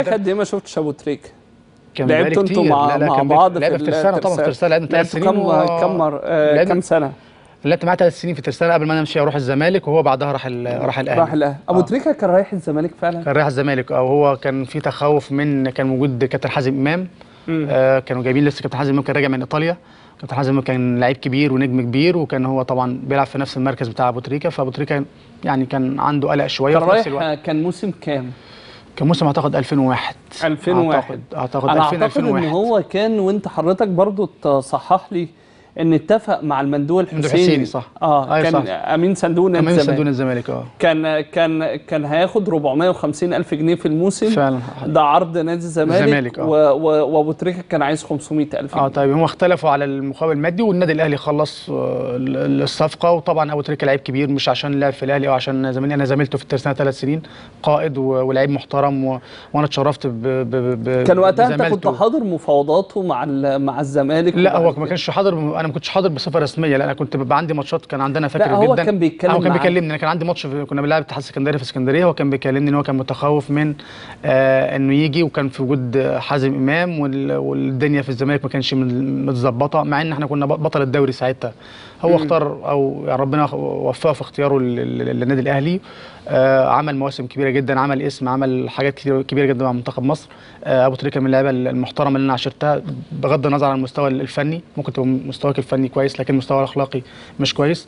بقالك قد ايه ما شفتش ابو تريكه كان بقالي لعبتوا انتوا كتير. مع, لا لا مع كان بعض لعبنا في ترسانة طبعا في ترسانة لعبنا ثلاث لعبتوا سنين كم و- كم مر... آه لعبنا- كم سنه لعبت معاه ثلاث سنين في ترسانة قبل ما انا امشي اروح الزمالك وهو بعدها راح ال- راح الاهلي راح الاهلي ابو آه. تريكه كان رايح الزمالك فعلا كان رايح الزمالك او هو كان في تخوف من كان موجود كابتن حازم امام مم. آه كانوا جايبين لسه كابتن حازم امام كان راجع من ايطاليا كابتن حازم امام كان لعيب كبير ونجم كبير وكان هو طبعا بيلعب في نفس المركز بتاع ابو تريكه فابو تريكه يعني كان عنده قلق شويه كان وفي نفس رايح الوقت آه، كان موسم كام كان موسم اعتقد 2001 2001 اعتقد اعتقد انا 2000 اعتقد ان 2001 هو كان وانت حضرتك برضو تصحح لي ان اتفق مع المندوب مندوب الحسيني الحسيني، صح. اه أيوة كان صح. امين صندوق نادي كمان الزمالك صندوق الزمالك اه كان كان كان هياخد 450 الف جنيه في الموسم فعلا ده عرض نادي الزمالك الزمالك، آه. و- و- وابو تريكه كان عايز 500 الف اه جنيه طيب هم اختلفوا على المقابل المادي والنادي الاهلي خلص آه، ال- ال- الصفقه وطبعا ابو تريكه لعيب كبير مش عشان لعب في الاهلي او عشان زميلي انا زميلته في الترسانه ثلاث سنين قائد و- ولعيب محترم و... وانا اتشرفت ب... ب... ب... كان وقتها انت كنت بزمالته. حاضر مفاوضاته مع ال- مع الزمالك لا وبعد هو كده. ما كانش حاضر انا ما كنتش حاضر بصفه رسميه لا انا كنت بيبقى عندي ماتشات كان عندنا فاكر لا، هو جدا كان بيتكلم هو كان معاك. بيكلمني انا كان عندي ماتش في كنا بنلعب الاتحاد السكندري في اسكندريه هو كان بيكلمني ان هو كان متخوف من آه انه يجي وكان في وجود آه، حازم امام وال... والدنيا في الزمالك ما كانش من- متظبطه مع ان احنا كنا بطل الدوري ساعتها هو اختار او يعني ربنا وفقه في اختياره لل- لل- للنادي الاهلي آه عمل مواسم كبيره جدا عمل اسم عمل حاجات كتير كبيره جدا مع منتخب مصر آه ابو تريكه من اللعيبه المحترمه اللي انا عاشرتها بغض النظر عن المستوى الفني ممكن تبقى مستواك الفني كويس لكن المستوى الاخلاقي مش كويس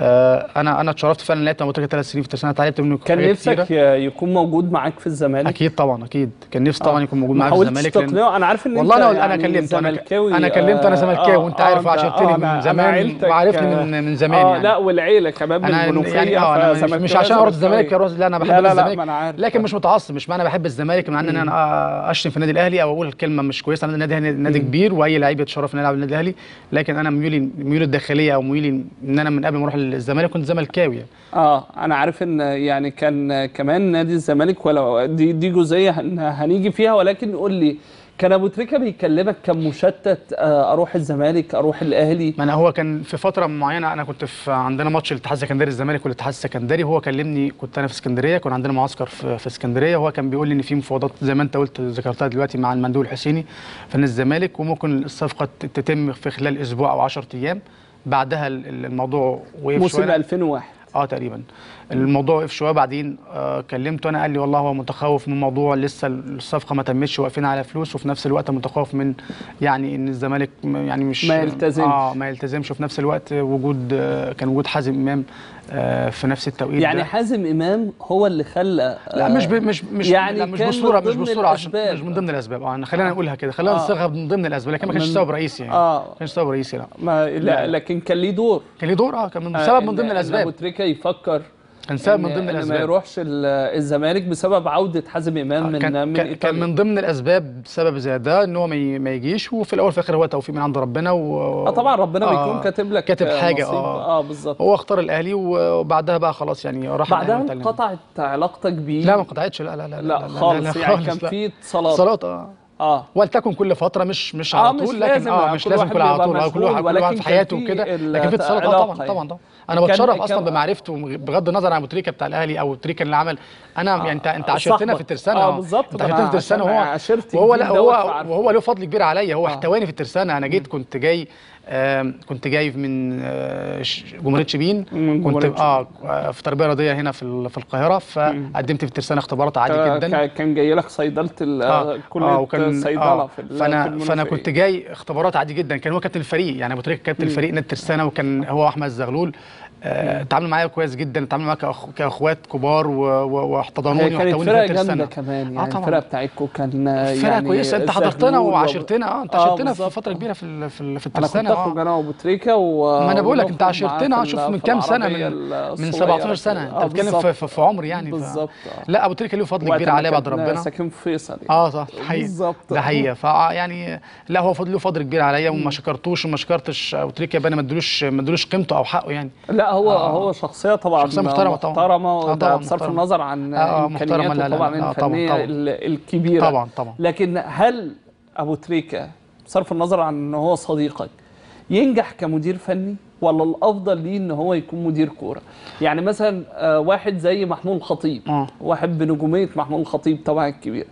آه انا انا اتشرفت فعلا لعبت مع ابو تريكه ثلاث سنين في الترسانه اتعلمت منه كان حاجات نفسك كتيرة. ي- يكون موجود معاك في الزمالك اكيد طبعا اكيد كان نفسي طبعا يكون موجود ما معايا في حاولتش الزمالك لأن- تقنعه انا عارف ان والله انت انا انا يعني كلمته انا زملكاوي انا كلمته انا آه، زملكاوي آه، وانت آه، عارف أنت- وعشرتني آه، من أنا- زمان أنا عيلتك، وعارفني آه، من من زمان اه يعني لا والعيله كمان من انا المنوفيه يعني اه انا مش, مش فزملكاوية عشان اروح زملكاوية. الزمالك اروح لا انا بحب لا لا لا الزمالك ما انا عارف لكن مش متعصب مش معنى بحب الزمالك معنى ان انا اشتم في النادي الاهلي او اقول كلمه مش كويسه انا النادي الأهلي نادي كبير واي لعيب يتشرف انه يلعب النادي الاهلي لكن انا ميولي ميولي الداخليه او ميولي ان انا من قبل ما اروح الزمالك كنت زملكاوي يعني. اه انا عارف ان يعني كان كمان نادي الزمالك ولو دي دي جزئيه هن- هنيجي فيها ولكن قول لي كان ابو تريكه بيكلمك كان مشتت آه اروح الزمالك اروح الاهلي ما انا هو كان في فتره معينه انا كنت في عندنا ماتش الاتحاد السكندري الزمالك والاتحاد السكندري هو كلمني كنت انا في اسكندريه كان عندنا معسكر في, في اسكندريه وهو كان بيقول لي ان في مفاوضات زي ما انت قلت ذكرتها دلوقتي مع المندوب الحسيني في نادي الزمالك وممكن الصفقه تتم في خلال اسبوع او 10 ايام بعدها ال- ال- الموضوع وقف موسم شويه 2001 اه تقريبا الموضوع وقف شويه بعدين آه كلمته انا قال لي والله هو متخوف من موضوع لسه الصفقه ما تمتش واقفين على فلوس وفي نفس الوقت متخوف من يعني ان الزمالك م- يعني مش ما يلتزمش. اه ما يلتزمش وفي نفس الوقت وجود آه كان وجود حازم امام آه في نفس التوقيت يعني ده. حازم امام هو اللي خلى لا مش ب... مش مش يعني لا مش كان بالصوره من مش ضمن بالصوره عشان الأسباب. مش من ضمن الاسباب اه خلينا نقولها كده خلينا آه. نصيغها من ضمن الاسباب لكن ما كانش من- سبب رئيسي يعني آه. ما كانش سبب رئيسي لا ما لا. لا لكن كان ليه دور كان ليه دور اه كان من آه، سبب من إن- ضمن إن ابو الاسباب تريكه يفكر كان سبب إن- من ضمن إن ما الاسباب يروحش ال- الزمالك بسبب عوده حازم امام من كان من كان, كان إيطاليا. من ضمن الاسباب سبب زي ده ان هو ما ي- ما يجيش وفي الاول وفي الاخر هو توفيق من عند ربنا و اه طبعا ربنا آه، بيكون كاتب لك كاتب آه، حاجه نصيب. اه اه بالظبط هو اختار الاهلي وبعدها بقى خلاص يعني راح بعدها الأهلي وتعلم. انقطعت علاقتك بيه لا ما قطعتش لا لا لا لا خالص يعني كان في اتصالات اتصالات اه اه ولتكن كل فتره مش مش آه، على مش طول لكن لازم، اه مش كل لازم واحد كل على بيبقى طول آه، كل مشغول، واحد كل ولكن واحد في كان حياته في وكده ال- لكن في اتصالات آه، علاقة طبعا يعني. طبعا طبعا انا كان- بتشرف كان- اصلا بمعرفته بغض النظر عن ابو تريكه بتاع الاهلي او تريكه اللي عمل انا يعني انت انت عاشرتنا صاحبك. في الترسانه آه، بالظبط. انت ما أنا عاشرتنا في الترسانه عشان وهو عاشرت وهو الجيل لا دوت هو فعارفه. وهو له فضل كبير عليا هو آه. احتواني في الترسانه انا جيت كنت جاي آم، كنت جاي من آه، ش- جمهوريه شبين من كنت جمهورية اه آه، في تربيه رياضيه هنا في ال- في القاهره فقدمت في الترسانه اختبارات عادي كا- جدا كا- كان جاي لك صيدله ال- اه كليه آه، وكان صيدله آه في ال- في فانا المنوفية. فانا كنت جاي اختبارات عادي جدا كان هو كابتن الفريق يعني ابو تريكه كابتن الفريق نادي الترسانه وكان هو احمد الزغلول آه، اتعاملوا معايا كويس جدا اتعاملوا معايا كأخ- كاخوات كبار و- و- هي واحتضنوني كانت واحتووني في فرقه الترسانه جامده كمان يعني طبعاً. الفرقه بتاعتكم كان فرقه يعني كويسه انت الزغلول حضرتنا و- وعاشرتنا اه انت آه، عاشرتنا في بالظبط. فتره كبيره في ال- في ال- في انا كنت الترسانه اخرج اه انا وابو تريكه و ما انا بقول لك انت ونخرج معاه عاشرتنا في شوف ال- من في كام سنه العربية من من الصغيرة 17 سنه كده. آه، انت بتتكلم في, بالظبط. في, في عمر يعني ف... بالظبط آه. لا ابو تريكه له فضل وقت كبير ما عليه بعد كان ربنا ساكن في فيصل يعني. اه صح حقيقي بالظبط. ده حقيقه فا يعني لا هو فضل له فضل كبير عليا وما شكرتوش وما شكرتش ابو تريكه يبقى انا ما ادلوش ما ادلوش قيمته او حقه يعني لا هو آه. هو شخصيه طبعا شخصية محترمة طبعاً. محترمه آه، وده طبعاً بصرف محترمة. النظر عن آه، آه، امكانياته محترمة، لا، لا، طبعا لا، آه، طبعاً، الفنيه طبعاً. ال- الكبيره طبعا طبعا لكن هل ابو تريكه بصرف النظر عن ان هو صديقك ينجح كمدير فني ولا الافضل ليه ان هو يكون مدير كوره يعني مثلا آه، واحد زي محمود الخطيب آه. واحد بنجوميه محمود الخطيب طبعا الكبير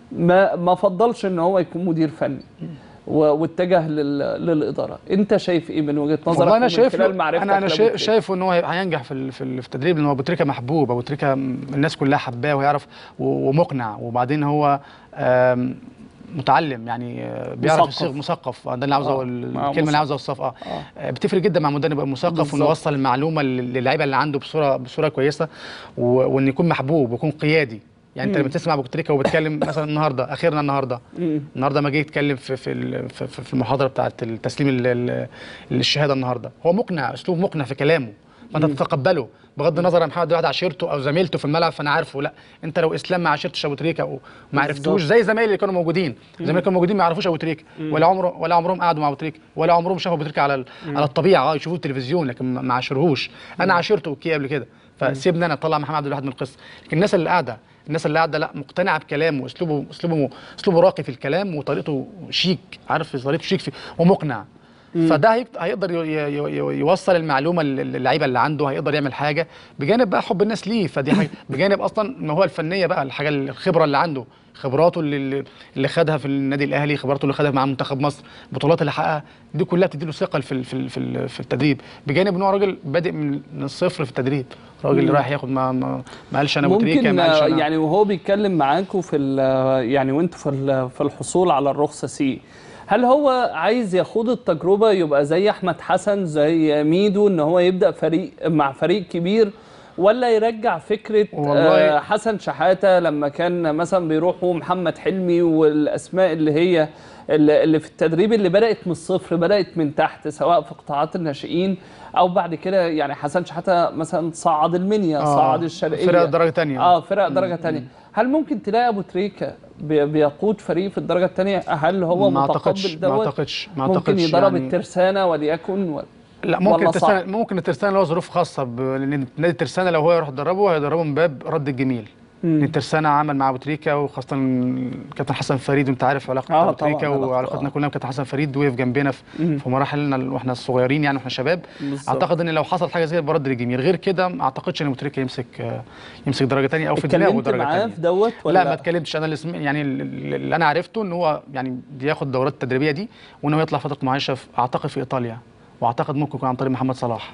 ما ما فضلش ان هو يكون مدير فني و- واتجه لل- للاداره انت شايف ايه من وجهه نظرك والله انا ومن شايف خلال معرفتك انا انا لأبو شايف, تريكة؟ شايف ان هو هينجح في ال- في ال- في التدريب لان هو ابو تريكه محبوب ابو تريكه م- الناس كلها حباه ويعرف و- ومقنع وبعدين هو آم، متعلم يعني آه، بيعرف مثقف. يصيغ مثقف آه، ده اللي عاوزه آه. ال- آه، الكلمه اللي مثقف. عاوزها اوصفها اه آه. آه، بتفرق جدا مع مدرب يبقى مثقف وانه بالظبط. يوصل المعلومه لل- للعيبه اللي عنده بصوره بصوره كويسه و- وان يكون محبوب ويكون قيادي يعني انت مم. لما تسمع ابو تريكه وهو بيتكلم مثلا النهارده اخيرا النهارده مم. النهارده ما جه يتكلم في في ال- في في المحاضره بتاعه التسليم ال- ال- الشهاده النهارده هو مقنع اسلوب مقنع في كلامه فانت تتقبله بغض النظر عن محمد واحد عشيرته او زميلته في الملعب فانا عارفه لا انت لو اسلام ما عاشرتش ابو تريكه وما عرفتوش زي زمايلي اللي كانوا موجودين زمايلي اللي كانوا موجودين ما يعرفوش ابو تريكه ولا عمره ولا عمرهم قعدوا مع ابو تريكه ولا عمرهم شافوا ابو تريكه على ال- على الطبيعه اه يشوفوه التلفزيون لكن ما ما عاشرهوش انا عاشرته اوكي قبل كده فسيبني انا اطلع محمد عبد الواحد من القصه لكن الناس اللي قاعده الناس اللي قاعده لا مقتنعه بكلامه اسلوبه اسلوبه اسلوبه راقي في الكلام وطريقته شيك عارف طريقته شيك في ومقنع فده هيقد- هيقدر ي- ي- ي- يوصل المعلومه لل- للعيبه اللي عنده هيقدر يعمل حاجه بجانب بقى حب الناس ليه فدي حاجه بجانب اصلا ما هو الفنيه بقى الحاجه الخبره اللي عنده خبراته اللي اللي خدها في النادي الاهلي خبراته اللي خدها مع منتخب مصر البطولات اللي حققها دي كلها بتديله ثقه في ال- في ال- في ال- في التدريب بجانب ان هو راجل بادئ من من الصفر في التدريب راجل اللي رايح ياخد ما ما ما قالش انا ابو تريكه ممكن ما قالش آه، انا يعني وهو بيتكلم معاكم في ال- يعني وانتوا في ال- في الحصول على الرخصه سي هل هو عايز يخوض التجربه يبقى زي احمد حسن زي ميدو ان هو يبدا فريق مع فريق كبير ولا يرجع فكره والله- آه، حسن شحاته لما كان مثلا بيروحوا محمد حلمي والاسماء اللي هي اللي اللي في التدريب اللي بدات من الصفر بدات من تحت سواء في قطاعات الناشئين او بعد كده يعني حسن شحاته مثلا صعد المنيا آه، صعد الشرقيه فرق درجه ثانيه اه فرق درجه تانية هل ممكن تلاقي ابو تريكه بي- بيقود فريق في الدرجه الثانيه هل هو ما اعتقدش متقبل ما دوت اعتقدش ما ممكن اعتقدش يضرب يعني الترسانه وليكن و... لا ممكن ولا صعب؟ الترسانة ممكن الترسانة له ظروف خاصة ب... لأن نادي الترسانة لو هو يروح يدربه هيدربه من باب رد الجميل لأن الترسانة عمل مع أبو تريكة وخاصة كابتن حسن فريد وأنت عارف علاقة آه أبو طبعاً، تريكة علاقته، وعلاقتنا آه. كلنا بكابتن حسن فريد وقف جنبنا في, في مراحلنا واحنا صغيرين يعني واحنا شباب بالظبط. أعتقد إن لو حصل حاجة زي كده برد الجميل غير كده ما أعتقدش إن أبو تريكة يمسك آه، يمسك درجة تانية أو في دماغه اتكلمت درجة معاه تانية في دوت ولا لا ما اتكلمتش انا اللي سم... يعني اللي اللي انا عرفته ان هو يعني بياخد الدورات التدريبيه دي وان هو يطلع فتره معاشه في اعتقد في ايطاليا واعتقد ممكن يكون عن طريق محمد صلاح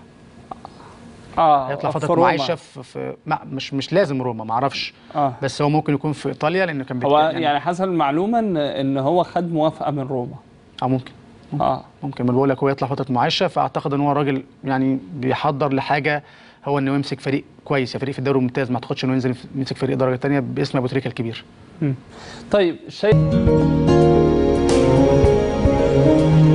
اه هيطلع في فتره روما. معاشه في, في ما مش مش لازم روما ما اعرفش اه بس هو ممكن يكون في ايطاليا لانه كان هو بيتكلم يعني حسب المعلومه ان ان هو خد موافقه من روما اه ممكن اه ممكن ما بقول لك هو يطلع فتره معاشه فاعتقد ان هو راجل يعني بيحضر لحاجه هو انه يمسك فريق كويس يا فريق في الدوري الممتاز ما اعتقدش انه ينزل يمسك فريق درجه ثانيه باسم ابو تريكه الكبير طيب شايف